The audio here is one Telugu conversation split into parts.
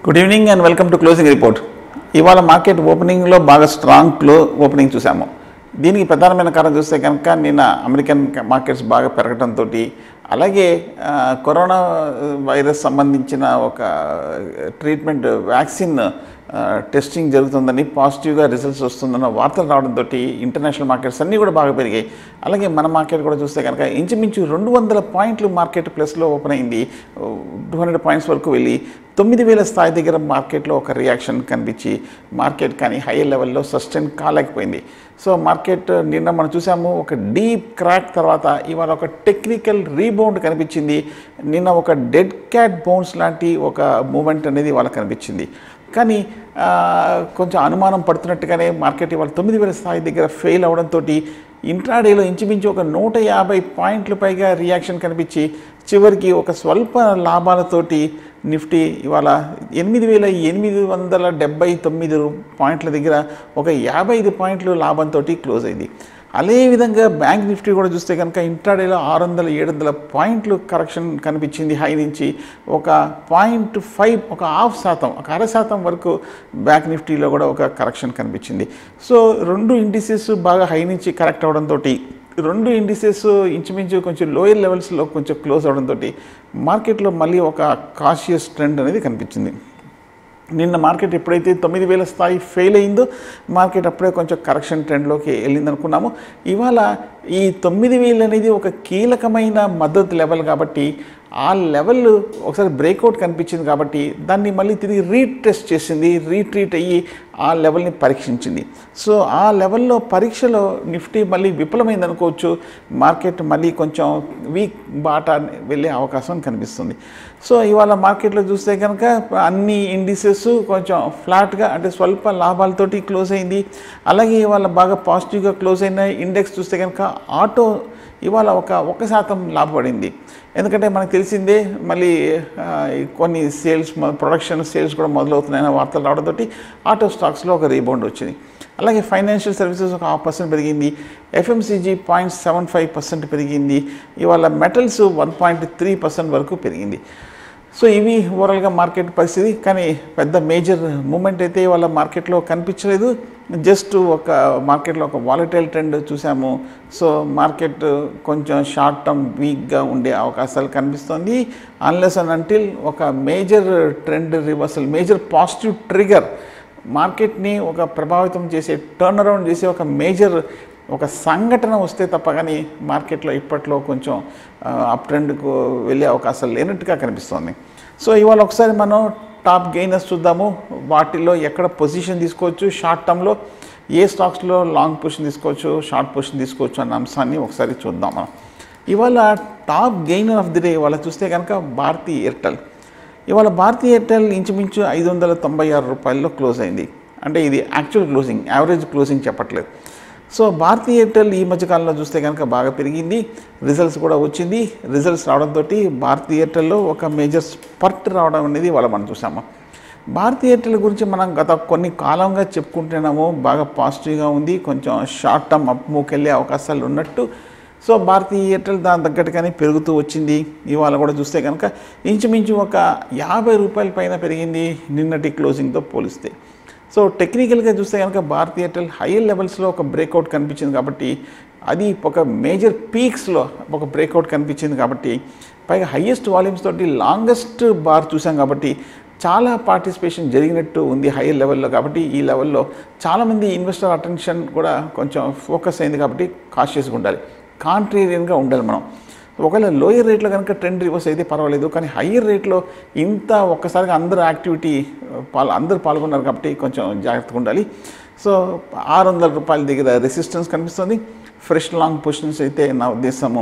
good evening and welcome to closing report ఇవాళ మార్కెట్ ఓపెనింగ్లో బాగా స్ట్రాంగ్ క్లో ఓపెనింగ్ చూసాము దీనికి ప్రధానమైన కారణం చూస్తే కనుక నిన్న అమెరికన్ మార్కెట్స్ బాగా పెరగడంతో అలాగే ఆ, కరోనా వైరస్ సంబంధించిన ఒక ట్రీట్మెంట్ వ్యాక్సిన్ ఆ, టెస్టింగ్ జరుగుతుందని పాజిటివ్గా రిజల్ట్స్ వస్తుందన్న వార్తలు రావడంతో ఇంటర్నేషనల్ మార్కెట్స్ అన్నీ కూడా బాగా పెరిగాయి అలాగే మన మార్కెట్ కూడా చూస్తే కనుక ఇంచుమించు రెండు వందల పాయింట్లు మార్కెట్ ప్లస్లో ఓపెన్ అయింది టూ హండ్రెడ్ పాయింట్స్ వరకు వెళ్ళి తొమ్మిది వేల స్థాయి దగ్గర మార్కెట్లో ఒక రియాక్షన్ కనిపించి మార్కెట్ కానీ హైయర్ లెవెల్లో సస్టైన్ కాలేకపోయింది సో మార్కెట్ నిన్న మనం చూసాము ఒక డీప్ క్రాక్ తర్వాత ఇవాళ ఒక టెక్నికల్ రీబౌండ్ కనిపించింది నిన్న ఒక డెడ్ క్యాట్ బౌన్స్ లాంటి ఒక మూమెంట్ అనేది వాళ్ళకి కనిపించింది కానీ ఆ, కొంచెం అనుమానం పడుతున్నట్టుగానే మార్కెట్ ఇవాళ తొమ్మిది వేల స్థాయి దగ్గర ఫెయిల్ అవడంతో ఇంట్రాడేలో ఇంచుమించు ఒక నూట యాభై పాయింట్ల పైగా రియాక్షన్ కనిపించి చివరికి ఒక స్వల్ప లాభాలతోటి నిఫ్టీ ఇవాళ ఎనిమిది వేల ఎనిమిది వందల డెబ్బై తొమ్మిది రూ- పాయింట్ల దగ్గర ఒక యాభై ఐదు పాయింట్లు లాభంతో క్లోజ్ అయింది అదేవిధంగా బ్యాంక్ నిఫ్టీ కూడా చూస్తే కనుక ఇంట్రాడేలో ఆరు వందల ఏడు వందల పాయింట్లు కరెక్షన్ కనిపించింది హై నుంచి ఒక పాయింట్ ఫైవ్ ఒక హాఫ్ శాతం ఒక అర శాతం వరకు బ్యాంక్ నిఫ్టీలో కూడా ఒక కరెక్షన్ కనిపించింది సో రెండు ఇండిసెస్ బాగా హై నుంచి కరెక్ట్ అవడంతో రెండు ఇండిసెస్ ఇంచుమించు కొంచెం లోయర్ లెవెల్స్లో కొంచెం క్లోజ్ అవడంతో మార్కెట్లో మళ్ళీ ఒక కాషియస్ ట్రెండ్ అనేది కనిపించింది నిన్న మార్కెట్ ఎప్పుడైతే తొమ్మిది వేల స్థాయి ఫెయిల్ అయిందో మార్కెట్ అప్పుడే కొంచెం కరెక్షన్ ట్రెండ్లోకి వెళ్ళింది అనుకున్నాము ఇవాళ ఈ తొమ్మిది వేలు అనేది ఒక కీలకమైన మద్దతు లెవెల్ కాబట్టి ఆ లెవెల్ ఒకసారి బ్రేక్అవుట్ కనిపించింది కాబట్టి దాన్ని మళ్ళీ తిరిగి రీటెస్ట్ చేసింది రీట్రీట్ అయ్యి ఆ లెవెల్ని పరీక్షించింది సో ఆ లెవెల్లో పరీక్షలో నిఫ్టీ మళ్ళీ విఫలమైంది అనుకోవచ్చు మార్కెట్ మళ్ళీ కొంచెం వీక్ బాట వెళ్ళే అవకాశం కనిపిస్తుంది సో ఇవాళ మార్కెట్లో చూస్తే కనుక అన్ని ఇండిసెస్ కొంచెం ఫ్లాట్గా అంటే స్వల్ప లాభాలతోటి క్లోజ్ అయింది అలాగే ఇవాళ బాగా పాజిటివ్గా క్లోజ్ అయిన ఇండెక్స్ చూస్తే కనుక ఆటో ఇవాళ ఒక ఒక శాతం లాభపడింది ఎందుకంటే మనకు తెలిసిందే మళ్ళీ ఆ, ఈ కొన్ని సేల్స్ ప్రొడక్షన్ సేల్స్ కూడా మొదలవుతున్నాయన్న వార్తలు రావడంతో ఆటో స్టాక్స్లో ఒక రీబౌండ్ వచ్చింది అలాగే ఫైనాన్షియల్ సర్వీసెస్ ఒక హాఫ్ పర్సెంట్ పెరిగింది FMCG point seven five percent పెరిగింది ఇవాళ metals one point three percent వరకు పెరిగింది సో ఇవి ఓవరాల్గా మార్కెట్ పరిస్థితి కానీ పెద్ద మేజర్ మూమెంట్ అయితే ఇవాళ మార్కెట్లో కనిపించలేదు జస్ట్ ఒక మార్కెట్లో ఒక వాలటైల్ ట్రెండ్ చూసాము సో మార్కెట్ కొంచెం షార్ట్ టర్మ్ వీక్గా ఉండే అవకాశాలు కనిపిస్తుంది అన్లెస్ అండ్ అంటిల్ ఒక major trend reversal major positive trigger మార్కెట్ని ఒక ప్రభావితం చేసే టర్న్ అరౌండ్ చేసే ఒక మేజర్ ఒక సంఘటన వస్తే తప్ప కానీ మార్కెట్లో ఇప్పట్లో కొంచెం అప్ ట్రెండ్కు వెళ్ళే అవకాశాలు లేనట్టుగా కనిపిస్తోంది సో ఇవాళ ఒకసారి మనం టాప్ గెయినర్స్ చూద్దాము వాటిల్లో ఎక్కడ పొజిషన్ తీసుకోవచ్చు షార్ట్ టర్మ్లో ఏ స్టాక్స్లో లాంగ్ పొజిషన్ తీసుకోవచ్చు షార్ట్ పొజిషన్ తీసుకోవచ్చు అన్న అంశాన్ని ఒకసారి చూద్దాం మనం ఇవాళ top gainer of the day ఇవాళ చూస్తే కనుక భారతీ ఎయిర్టెల్ ఇవాళ భారతీ ఎయిర్టెల్ ఇంచుమించు ఐదు వందల తొంభై ఆరు రూపాయల్లో క్లోజ్ అయింది అంటే ఇది యాక్చువల్ క్లోజింగ్ యావరేజ్ క్లోజింగ్ చెప్పట్లేదు సో భారతీ ఎయిర్టెల్ ఈ మధ్యకాలంలో చూస్తే కనుక బాగా పెరిగింది రిజల్ట్స్ కూడా వచ్చింది రిజల్ట్స్ రావడంతో భారతీ ఎయిర్టెల్లో ఒక మేజర్ స్పర్ట్ రావడం అనేది వాళ్ళ మనం చూసాము భారతీ ఎయిర్టెల్ గురించి మనం గత కొన్ని కాలంగా చెప్పుకుంటున్నాము బాగా పాజిటివ్గా ఉంది కొంచెం షార్ట్ టర్మ్ అప్ మూకి వెళ్ళే అవకాశాలు ఉన్నట్టు సో భారతీయ ఎయిర్టెల్ దాని తగ్గట్టుగానే పెరుగుతూ వచ్చింది ఇవాళ కూడా చూస్తే కనుక ఇంచుమించు ఒక యాభై రూపాయల పైన పెరిగింది నిన్నటి క్లోజింగ్తో పోలిస్తే సో టెక్నికల్గా చూస్తే కనుక భారతీయ ఎయిర్టెల్ హైయర్ లెవెల్స్లో ఒక బ్రేక్అవుట్ కనిపించింది కాబట్టి అది ఒక మేజర్ పీక్స్లో ఒక బ్రేక్అవుట్ కనిపించింది కాబట్టి పైగా హయ్యెస్ట్ వాల్యూమ్స్ తోటి లాంగెస్ట్ బార్ చూసాం కాబట్టి చాలా పార్టిసిపేషన్ జరిగినట్టు ఉంది హైయర్ లెవెల్లో కాబట్టి ఈ లెవెల్లో చాలామంది ఇన్వెస్టర్ అటెన్షన్ కూడా కొంచెం ఫోకస్ అయింది కాబట్టి కాషియస్గా ఉండాలి కాంట్రేరియన్గా ఉండాలి మనం ఒకవేళ లోయర్ రేట్లో కనుక ట్రెండ్ రివర్స్ అయితే పర్వాలేదు కానీ హయ్యర్ రేట్లో ఇంత ఒక్కసారిగా అందరూ యాక్టివిటీ పాల్ అందరూ పాల్గొన్నారు కాబట్టి కొంచెం జాగ్రత్తగా ఉండాలి సో ఆరు వందల రూపాయల దగ్గర రెసిస్టెన్స్ కనిపిస్తుంది ఫ్రెష్ లాంగ్ పొజిషన్స్ అయితే నా ఉద్దేశము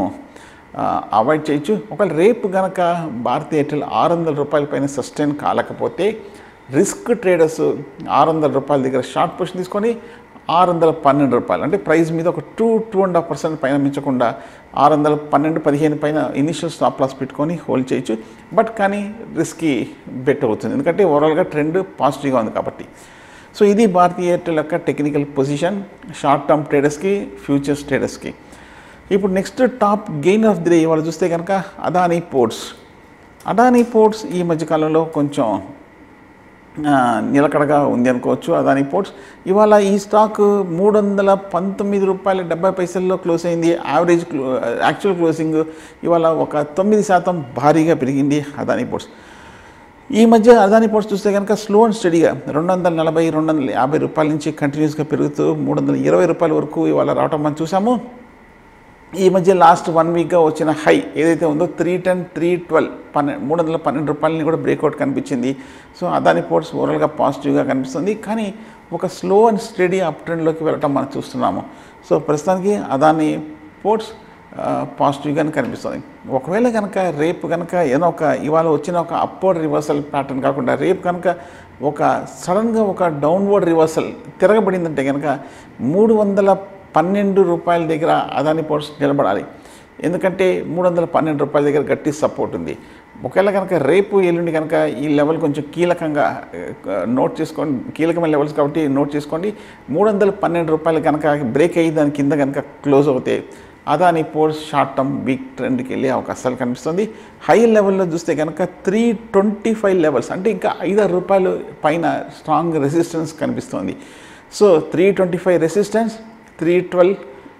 అవాయిడ్ చేయొచ్చు ఒకవేళ రేపు గనక భారతీయ ఎయిర్టెల్ ఆరు వందల రూపాయల పైన సస్టైన్ కాలేకపోతే రిస్క్ ట్రేడర్స్ ఆరు వందల రూపాయల దగ్గర షార్ట్ పొజిషన్ తీసుకొని ఆరు వందల పన్నెండు రూపాయలు అంటే ప్రైస్ మీద ఒక two two and half percent పైన మించకుండా ఆరు వందల పన్నెండు పదిహేను పైన ఇనిషియల్ స్టాప్ లాస్ పెట్టుకొని హోల్డ్ చేయొచ్చు బట్ కానీ రిస్కీ బెట్ అవుతుంది ఎందుకంటే ఓవరాల్గా ట్రెండ్ పాజిటివ్గా ఉంది కాబట్టి సో ఇది భారతీయ ఎయిర్టెల్ యొక్క టెక్నికల్ పొజిషన్ షార్ట్ టర్మ్ ట్రేడర్స్కి ఫ్యూచర్స్ ట్రేడర్స్కి ఇప్పుడు next top gain of the day ఇవాళ చూస్తే కనుక అదానీ పోర్ట్స్ అదానీ పోర్ట్స్ ఈ మధ్యకాలంలో కొంచెం ఆ, నిలకడగా ఉంది అనుకోవచ్చు అదాని పోర్ట్స్ ఇవాళ ఈ స్టాక్ మూడు వందల పంతొమ్మిది రూపాయల డెబ్బై పైసల్లో క్లోజ్ అయింది యావరేజ్ క్లో యాక్చువల్ క్లోజింగ్ ఇవాళ ఒక తొమ్మిది శాతం భారీగా పెరిగింది అదాని పోర్ట్స్ ఈ మధ్య అదాని పోర్ట్స్ చూస్తే కనుక స్లో అండ్ స్టడీగా రెండు వందల నలభై రెండు వందల యాభై రూపాయల నుంచి కంటిన్యూస్గా పెరుగుతూ మూడు వందల ఇరవై రూపాయల వరకు ఇవాళ రావటం మనం చూసాము ఈ మధ్య లాస్ట్ వన్ వీక్గా వచ్చిన హై ఏదైతే ఉందో త్రీ టెన్ త్రీ ట్వెల్వ్ పన్నెండు మూడు వందల పన్నెండు రూపాయలని కూడా బ్రేక్అవుట్ కనిపించింది సో అదాని పోర్ట్స్ ఓవరాల్గా పాజిటివ్గా కనిపిస్తుంది కానీ ఒక స్లో అండ్ స్టడీ అప్ ట్రెండ్లోకి వెళ్ళటం మనం చూస్తున్నాము సో ప్రస్తుతానికి అదాని పోర్ట్స్ పాజిటివ్గానే కనిపిస్తుంది ఒకవేళ కనుక రేపు కనుక ఏదో ఒక ఇవాళ వచ్చిన ఒక అప్వర్డ్ రివర్సల్ ప్యాటర్న్ కాకుండా రేపు కనుక ఒక సడన్గా ఒక డౌన్వర్డ్ రివర్సల్ తిరగబడిందంటే కనుక మూడు వందల పన్నెండు రూపాయల దగ్గర అదాని పోర్ట్స్ నిలబడాలి ఎందుకంటే మూడు వందల పన్నెండు రూపాయల దగ్గర గట్టి సపోర్ట్ ఉంది ఒకవేళ కనుక రేపు ఎల్లుండి కనుక ఈ లెవెల్ కొంచెం కీలకంగా ఆ, నోట్ చేసుకోండి కీలకమైన లెవెల్స్ కాబట్టి నోట్ చేసుకోండి మూడు వందల పన్నెండు రూపాయలు కనుక బ్రేక్ అయ్యి దాని కింద కనుక క్లోజ్ అవుతే Adani ports short term weak ట్రెండ్కి వెళ్ళే అవకాశాలు కనిపిస్తుంది హై లెవెల్లో చూస్తే కనుక త్రీ ట్వంటీ ఫైవ్ లెవెల్స్ అంటే ఇంకా ఐదారు రూపాయలు పైన స్ట్రాంగ్ రెసిస్టెన్స్ కనిపిస్తుంది so three twenty five resistance three twelve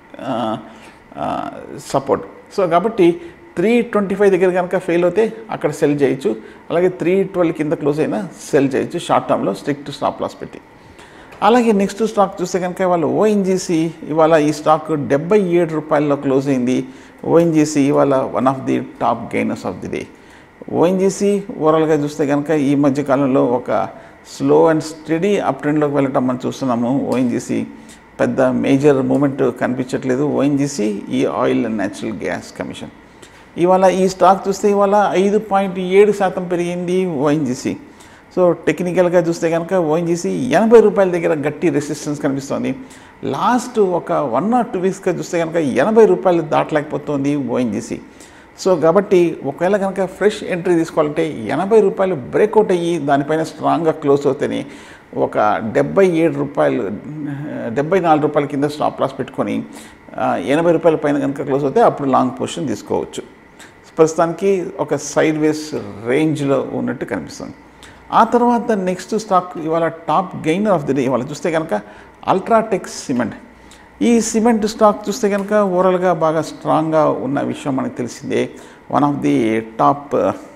support so కాబట్టి త్రీ ట్వంటీ ఫైవ్ దగ్గర కనుక ఫెయిల్ అవుతే అక్కడ సెల్ చేయొచ్చు అలాగే త్రీ ట్వెల్వ్ కింద క్లోజ్ అయినా సెల్ చేయొచ్చు షార్ట్ టర్మ్లో స్ట్రిక్ట్ స్టాప్ లాస్ పెట్టి అలాగే నెక్స్ట్ స్టాక్ చూస్తే కనుక ఇవాళ ఓఎన్జీసీ ఇవాళ ఈ స్టాక్ డెబ్బై ఏడు రూపాయల్లో క్లోజ్ అయింది ఓఎన్జీసీ ఇవాళ one of the top gainers of the day ONGC ఓవరాల్గా చూస్తే కనుక ఈ మధ్య కాలంలో ఒక స్లో అండ్ స్టడీ అప్ ట్రెండ్లోకి వెళ్ళటం మనం చూస్తున్నాము ఓఎన్జీసీ పెద్ద మేజర్ మూమెంట్ కనిపించట్లేదు ఓఎన్జీసీ ఈ oil and natural gas commission ఇవాళ ఈ స్టాక్ చూస్తే ఇవాళ ఐదు పాయింట్ ఏడు శాతం పెరిగింది ఓఎన్జీసీ సో టెక్నికల్గా చూస్తే కనుక ఓఎన్జీసీ ఎనభై రూపాయల దగ్గర గట్టి రెసిస్టెన్స్ కనిపిస్తుంది లాస్ట్ ఒక వన్ ఆర్ టూ వీక్స్గా చూస్తే కనుక ఎనభై రూపాయలు దాటలేకపోతుంది ఓఎన్జీసీ సో కాబట్టి ఒకవేళ కనుక ఫ్రెష్ ఎంట్రీ తీసుకోవాలంటే ఎనభై రూపాయలు బ్రేక్అవుట్ అయ్యి దానిపైన స్ట్రాంగ్గా క్లోజ్ అవుతేనే ఒక డెబ్బై ఏడు రూపాయలు డెబ్బై నాలుగు రూపాయల కింద స్టాప్ లాస్ పెట్టుకొని ఆ, ఎనభై రూపాయల పైన కనుక క్లోజ్ అవుతే అప్పుడు లాంగ్ పొజిషన్ తీసుకోవచ్చు ప్రస్తుతానికి ఒక సైడ్ వేస్ రేంజ్లో ఉన్నట్టు కనిపిస్తుంది ఆ తర్వాత నెక్స్ట్ స్టాక్ ఇవాళ top gainer of the day ఇవాళ చూస్తే కనుక అల్ట్రాటెక్ సిమెంట్ ఈ సిమెంట్ స్టాక్ చూస్తే కనుక ఓవరాల్గా బాగా స్ట్రాంగ్గా ఉన్న విషయం మనకు తెలిసిందే one of the top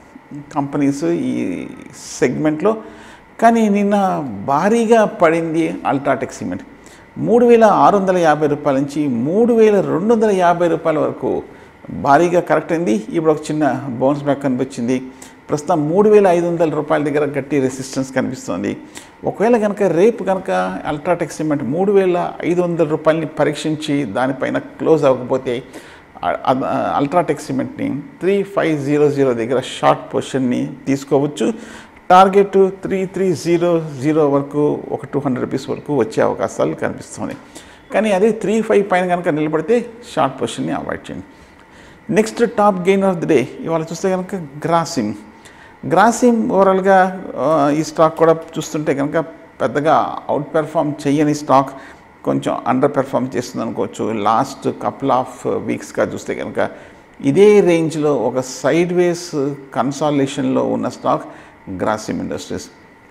companies ఈ సెగ్మెంట్లో కానీ నిన్న భారీగా పడింది అల్ట్రాటెక్ సిమెంట్ మూడు వేల ఆరు వందల యాభై రూపాయల నుంచి మూడు వేల రెండు వందల యాభై రూపాయల వరకు భారీగా కరెక్ట్ అయింది ఇప్పుడు ఒక చిన్న బౌన్స్ బ్యాక్ కనిపించింది ప్రస్తుతం మూడు వేల ఐదు వందల రూపాయల దగ్గర గట్టి రెసిస్టెన్స్ కనిపిస్తుంది ఒకవేళ కనుక రేపు కనుక అల్ట్రాటెక్ సిమెంట్ మూడు వేల ఐదు వందల రూపాయలని పరీక్షించి దానిపైన క్లోజ్ అవ్వకపోతే అ- అ- అల్ట్రాటెక్ సిమెంట్ని త్రీ ఫైవ్ జీరో జీరో దగ్గర షార్ట్ పొజిషన్ని తీసుకోవచ్చు target three three zero zero వరకు ఒక టూ హండ్రెడ్ రూపీస్ వరకు వచ్చే అవకాశాలు కనిపిస్తున్నాయి కానీ అదే త్రీ ఫైవ్ పైన కనుక నిలబడితే షార్ట్ పొజిషన్ని అవాయిడ్ చేయండి next top gain of the day ఇవాళ చూస్తే కనుక గ్రాసిమ్ గ్రాసిమ్ ఓవరాల్గా ఆ, ఈ స్టాక్ కూడా చూస్తుంటే కనుక పెద్దగా అవుట్ పెర్ఫామ్ చేయని స్టాక్ కొంచెం అండర్ పెర్ఫామ్ చేస్తుంది అనుకోవచ్చు లాస్ట్ కపుల్ ఆఫ్ వీక్స్గా చూస్తే కనుక ఇదే రేంజ్లో ఒక సైడ్ వేస్ కన్సాలేషన్లో ఉన్న stock Grasim industries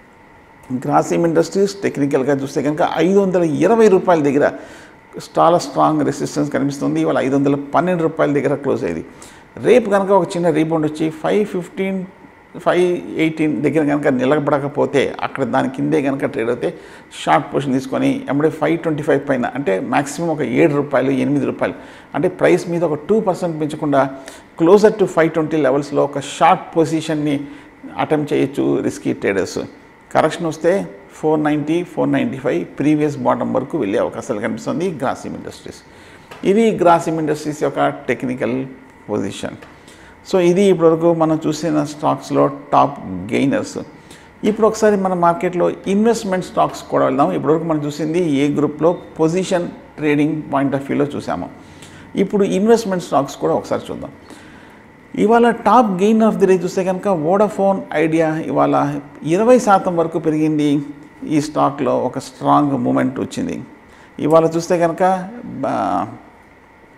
Grasim industries టెక్నికల్గా చూస్తే కనుక ఐదు వందల ఇరవై రూపాయల దగ్గర చాలా స్ట్రాంగ్ రెసిస్టెన్స్ కనిపిస్తుంది ఇవాళ ఐదు వందల పన్నెండు రూపాయల దగ్గర క్లోజ్ అయ్యింది రేపు కనుక ఒక చిన్న రీబౌండ్ వచ్చి ఫైవ్ ఫిఫ్టీన్ ఫైవ్ ఎయిటీన్ దగ్గర కనుక నిలబడకపోతే అక్కడ దాని కిందే కనుక ట్రేడ్ అయితే షార్ట్ పొజిషన్ తీసుకొని ఎమ్మడే ఫైవ్ ట్వంటీ ఫైవ్ పైన అంటే మాక్సిమం ఒక ఏడు రూపాయలు ఎనిమిది రూపాయలు అంటే ప్రైస్ మీద ఒక టూ పర్సెంట్ పెంచకుండా క్లోజర్ టు ఫైవ్ ట్వంటీ లెవెల్స్లో ఒక షార్ట్ పొజిషన్ని అటెంప్ట్ చేయొచ్చు రిస్కీ ట్రేడర్స్ కరెక్షన్ వస్తే four ninety four ninety five previous bottom వరకు వెళ్ళే అవకాశాలు కనిపిస్తుంది గ్రాసిమ్ ఇండస్ట్రీస్ ఇది గ్రాసిమ్ ఇండస్ట్రీస్ యొక్క టెక్నికల్ పొజిషన్ సో ఇది ఇప్పటివరకు మనం చూసిన స్టాక్స్లో టాప్ గెయినర్స్ ఇప్పుడు ఒకసారి మన మార్కెట్లో ఇన్వెస్ట్మెంట్ స్టాక్స్ కూడా వెళ్దాం ఇప్పటివరకు మనం చూసింది ఏ గ్రూప్లో పొజిషన్ ట్రేడింగ్ పాయింట్ ఆఫ్ వ్యూలో చూసాము ఇప్పుడు ఇన్వెస్ట్మెంట్ స్టాక్స్ కూడా ఒకసారి చూద్దాం ఇవాళ top gain of the day చూస్తే కనుక వోడాఫోన్ ఐడియా ఇవాళ ఇరవై శాతం వరకు పెరిగింది ఈ స్టాక్లో ఒక స్ట్రాంగ్ మూమెంట్ వచ్చింది ఇవాళ చూస్తే కనుక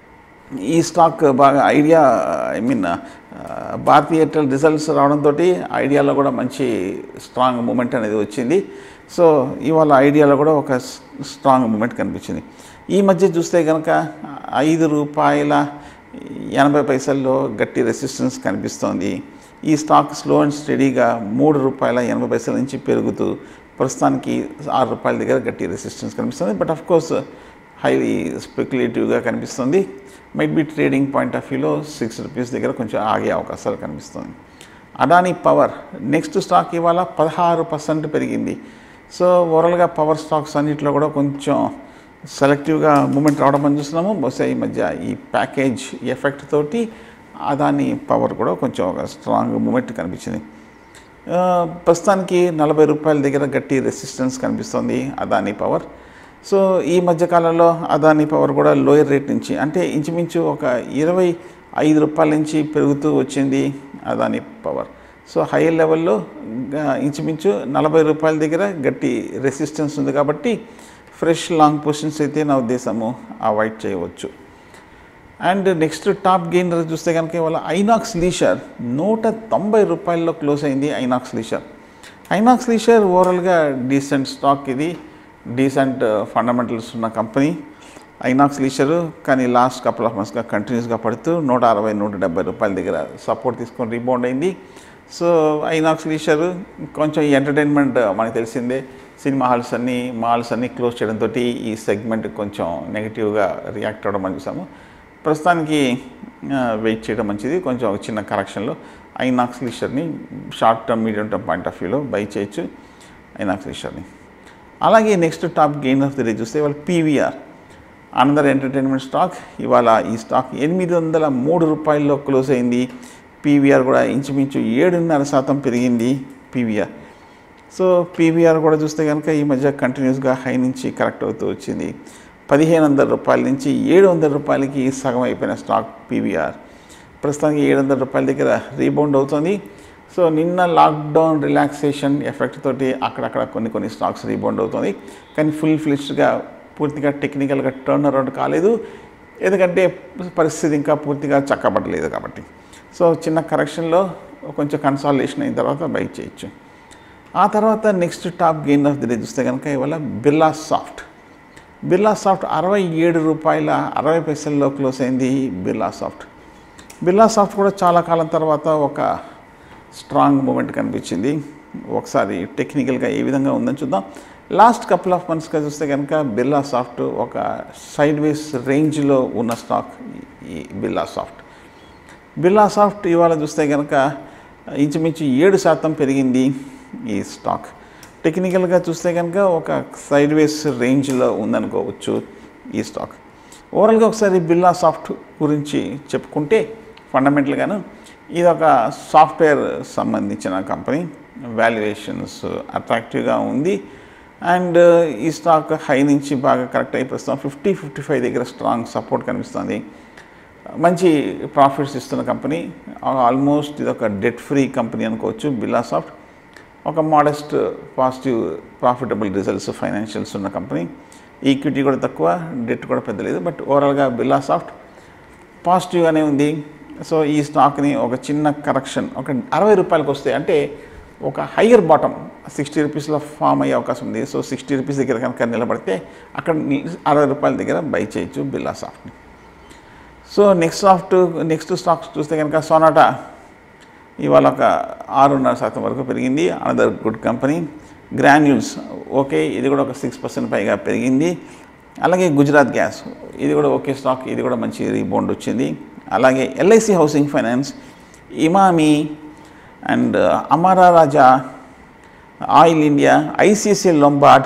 ఈ స్టాక్ బాగా Idea I mean Bharti Airtel results రావడంతో ఐడియాలో కూడా మంచి స్ట్రాంగ్ మూమెంట్ అనేది వచ్చింది సో ఇవాళ ఐడియాలో కూడా ఒక స్ట్రాంగ్ మూమెంట్ కనిపించింది ఈ మధ్య చూస్తే కనుక ఐదు రూపాయల ఎనభై పైసల్లో గట్టి రెసిస్టెన్స్ కనిపిస్తోంది ఈ స్టాక్ స్లో అండ్ స్టడీగా మూడు రూపాయల ఎనభై పైసల నుంచి పెరుగుతూ ప్రస్తుతానికి ఆరు రూపాయల దగ్గర గట్టి రెసిస్టెన్స్ కనిపిస్తుంది బట్ ఆఫ్ కోర్స్ హైలీ స్పెక్యులేటివ్గా కనిపిస్తుంది might be trading point of వ్యూలో సిక్స్ రూపీస్ దగ్గర కొంచెం ఆగే అవకాశాలు కనిపిస్తుంది అదానీ పవర్ నెక్స్ట్ స్టాక్ ఇవాళ పదహారు పర్సెంట్ పెరిగింది సో ఓవరాల్గా పవర్ స్టాక్స్ అన్నింటిలో కూడా కొంచెం సెలెక్టివ్గా మూమెంట్ రావడం మనం చూస్తున్నాము బహుశా ఈ మధ్య ఈ ప్యాకేజ్ ఎఫెక్ట్ తోటి అదాని పవర్ కూడా కొంచెం ఒక స్ట్రాంగ్ మూమెంట్ కనిపించింది ఆ, ప్రస్తుతానికి నలభై రూపాయల దగ్గర గట్టి రెసిస్టెన్స్ కనిపిస్తుంది అదాని పవర్ సో ఈ మధ్యకాలంలో అదాని పవర్ కూడా లోయర్ రేట్ నుంచి అంటే ఇంచుమించు ఒక ఇరవై ఐదు రూపాయల నుంచి పెరుగుతూ వచ్చింది అదాని పవర్ సో హై లెవెల్లో ఆ, ఇంచుమించు నలభై రూపాయల దగ్గర గట్టి రెసిస్టెన్స్ ఉంది కాబట్టి ఫ్రెష్ లాంగ్ పొజిషన్స్ అయితే నా ఉద్దేశము అవాయిడ్ చేయవచ్చు అండ్ నెక్స్ట్ టాప్ గెయినర్ చూస్తే కనుక ఇవాళ ఐనాక్స్ లీషర్ నూట తొంభై రూపాయల్లో క్లోజ్ అయింది ఐనాక్స్ లీషర్ ఐనాక్స్ లీషర్ ఓవరాల్గా డీసెంట్ స్టాక్ ఇది డీసెంట్ ఫండమెంటల్స్ ఉన్న కంపెనీ ఐనాక్స్ లీషరు కానీ లాస్ట్ కపుల్ ఆఫ్ మంత్స్గా కంటిన్యూస్గా పడుతూ నూట అరవై నూట డెబ్బై రూపాయల దగ్గర సపోర్ట్ తీసుకొని రీబౌండ్ అయింది సో ఐనాక్స్ లీషరు కొంచెం ఈ ఎంటర్టైన్మెంట్ మనకు తెలిసిందే సినిమా హాల్స్ అన్నీ మాల్స్ అన్నీ క్లోజ్ చేయడంతో ఈ సెగ్మెంట్ కొంచెం నెగిటివ్గా రియాక్ట్ అవ్వడం మనం చూసాము ప్రస్తుతానికి వెయిట్ చేయడం మంచిది కొంచెం ఒక చిన్న కరెక్షన్లో ఐనాక్స్ లీషర్ని short term medium term point of వ్యూలో బై చేయొచ్చు ఐనాక్స్ లీషర్ని అలాగే next top gain of the day చూస్తే ఇవాళ పీవీఆర్ అనదర్ ఎంటర్టైన్మెంట్ స్టాక్ ఇవాళ ఈ స్టాక్ ఎనిమిది వందల మూడు రూపాయల్లో క్లోజ్ అయింది పీవీఆర్ కూడా ఇంచుమించు ఏడున్నర శాతం పెరిగింది పీవీఆర్ సో పీవీఆర్ కూడా చూస్తే కనుక ఈ మధ్య కంటిన్యూస్గా హై నుంచి కరెక్ట్ అవుతూ వచ్చింది పదిహేను వందల రూపాయల నుంచి ఏడు వందల రూపాయలకి సగం అయిపోయిన స్టాక్ పీవీఆర్ ప్రస్తుతానికి ఏడు వందల రూపాయల దగ్గర రీబౌండ్ అవుతుంది సో నిన్న లాక్డౌన్ రిలాక్సేషన్ ఎఫెక్ట్ తోటి అక్కడక్కడ కొన్ని కొన్ని స్టాక్స్ రీబౌండ్ అవుతుంది కానీ ఫుల్ ఫ్లిష్డ్గా పూర్తిగా టెక్నికల్గా టర్న్ అరౌండ్ కాలేదు ఎందుకంటే పరిస్థితి ఇంకా పూర్తిగా చక్కబడలేదు కాబట్టి సో చిన్న కరెక్షన్లో కొంచెం కన్సాలిడేషన్ అయిన తర్వాత బైక్ చేయొచ్చు ఆ తర్వాత next top gain of the day చూస్తే కనుక ఇవాళ బిర్లా సాఫ్ట్ బిర్లా సాఫ్ట్ అరవై ఏడు రూపాయల అరవై పైసల్లో క్లోజ్ అయింది బిర్లా సాఫ్ట్ బిర్లా సాఫ్ట్ కూడా చాలా కాలం తర్వాత ఒక స్ట్రాంగ్ మూమెంట్ కనిపించింది ఒకసారి టెక్నికల్గా ఏ విధంగా ఉందని చూద్దాం లాస్ట్ కపుల్ ఆఫ్ మంత్స్గా చూస్తే కనుక బిర్లా సాఫ్ట్ ఒక సైడ్ వేస్ రేంజ్లో ఉన్న స్టాక్ ఈ బిర్లా సాఫ్ట్ బిర్లా సాఫ్ట్ ఇవాళ చూస్తే కనుక ఇంచుమించు ఏడు శాతం పెరిగింది ఈ స్టాక్ టెక్నికల్గా చూస్తే కనుక ఒక సైడ్ వేస్ రేంజ్లో ఉందనుకోవచ్చు ఈ స్టాక్ ఓవరాల్గా ఒకసారి బిర్లా సాఫ్ట్ గురించి చెప్పుకుంటే ఫండమెంటల్గాను ఇది ఒక సాఫ్ట్వేర్ సంబంధించిన కంపెనీ వాల్యుయేషన్స్ అట్రాక్టివ్గా ఉంది అండ్ ఈ స్టాక్ హై నుంచి బాగా కరెక్ట్ అయి ప్రస్తుతం ఫిఫ్టీ ఫిఫ్టీ ఫైవ్ దగ్గర స్ట్రాంగ్ సపోర్ట్ కనిపిస్తుంది మంచి ప్రాఫిట్స్ ఇస్తున్న కంపెనీ ఆల్మోస్ట్ ఇది ఒక డెట్ ఫ్రీ కంపెనీ అనుకోవచ్చు బిర్లా సాఫ్ట్ ఒక modest positive profitable results financials ఉన్న కంపెనీ ఈక్విటీ కూడా తక్కువ డెట్ కూడా పెద్ద లేదు బట్ ఓవరాల్గా బిర్లా సాఫ్ట్ పాజిటివ్గానే ఉంది సో ఈ స్టాక్ని ఒక చిన్న కరెక్షన్ ఒక అరవై రూపాయలకు వస్తే అంటే ఒక హయ్యర్ బాటమ్ సిక్స్టీ రూపీస్లో ఫామ్ అయ్యే అవకాశం ఉంది సో సిక్స్టీ రూపీస్ దగ్గర కనుక నిలబడితే అక్కడ ని- అరవై రూపాయల దగ్గర బై చేయొచ్చు బిర్లా సాఫ్ట్ని so next soft next stocks చూస్తే కనుక సోనాటా ఇవాళ ఒక ఆరున్నర శాతం వరకు పెరిగింది another good company Granules okay ఇది కూడా ఒక సిక్స్ పర్సెంట్ పైగా పెరిగింది అలాగే గుజరాత్ గ్యాస్ ఇది కూడా ఓకే స్టాక్ ఇది కూడా మంచి రీబౌండ్ వచ్చింది అలాగే LIC housing finance Emami and Amara Raja oil India ICICL Lombard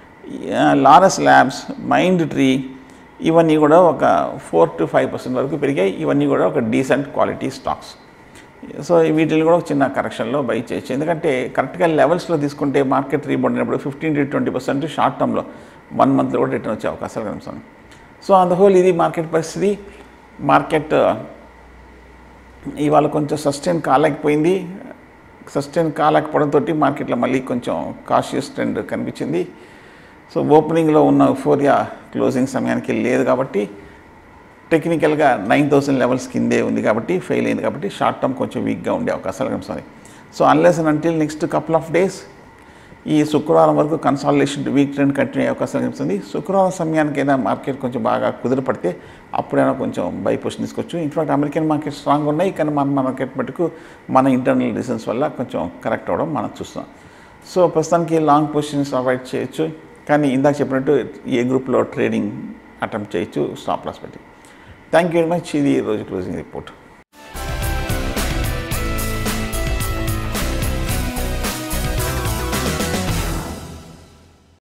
Laurus labs Mindtree ఇవన్నీ కూడా ఒక ఫోర్ టు ఫైవ్ పర్సెంట్ వరకు పెరిగాయి ఇవన్నీ కూడా ఒక డీసెంట్ క్వాలిటీ స్టాక్స్ సో వీటిని కూడా ఒక చిన్న కరెక్షన్లో బై చేయొచ్చు ఎందుకంటే కరెక్ట్గా లెవెల్స్లో తీసుకుంటే మార్కెట్ రీబౌండ్ అయినప్పుడు fifteen to twenty percent short టర్మ్లో వన్ మంత్లో కూడా రిటర్న్ వచ్చే అవకాశాలు కనిపిస్తుంది సో అంత హోల్ ఇది మార్కెట్ పరిస్థితి మార్కెట్ ఇవాళ కొంచెం సస్టైన్ కాలేకపోయింది సస్టైన్ కాలేకపోవడంతో మార్కెట్లో మళ్ళీ కొంచెం కాషియస్ ట్రెండ్ కనిపించింది సో ఓపెనింగ్లో ఉన్న ఫోరియా క్లోజింగ్ సమయానికి లేదు కాబట్టి టెక్నికల్గా నైన్ థౌసండ్ లెవెల్స్ కిందే ఉంది కాబట్టి ఫెయిల్ అయింది కాబట్టి షార్ట్ టర్మ్ కొంచెం వీక్గా ఉండే అవకాశాలు కనిపిస్తుంది so unless and until next couple of days ఈ శుక్రవారం వరకు కన్సాలిడేషన్ వీక్ ట్రెండ్ కంటిన్యూ అయ్యే అవకాశం కనిపిస్తుంది శుక్రవారం సమయానికైనా మార్కెట్ కొంచెం బాగా కుదిరపడితే అప్పుడైనా కొంచెం బై పొజిషన్ తీసుకోవచ్చు ఇన్ఫాక్ట్ అమెరికన్ మార్కెట్ స్ట్రాంగ్ ఉన్నాయి కానీ మన మార్కెట్ మటుకు మన ఇంటర్నల్ రీజన్స్ వల్ల కొంచెం కరెక్ట్ అవ్వడం మనం చూస్తున్నాం సో ప్రస్తుతానికి లాంగ్ పొజిషన్స్ అవాయిడ్ చేయొచ్చు కానీ ఇందాక చెప్పినట్టు ఏ గ్రూప్లో ట్రేడింగ్ అటెంప్ట్ చేయొచ్చు స్టాప్ లాస్ పెట్టి థ్యాంక్ యూ వెరీ మచ్ ఇది రోజు క్లోజింగ్ రిపోర్ట్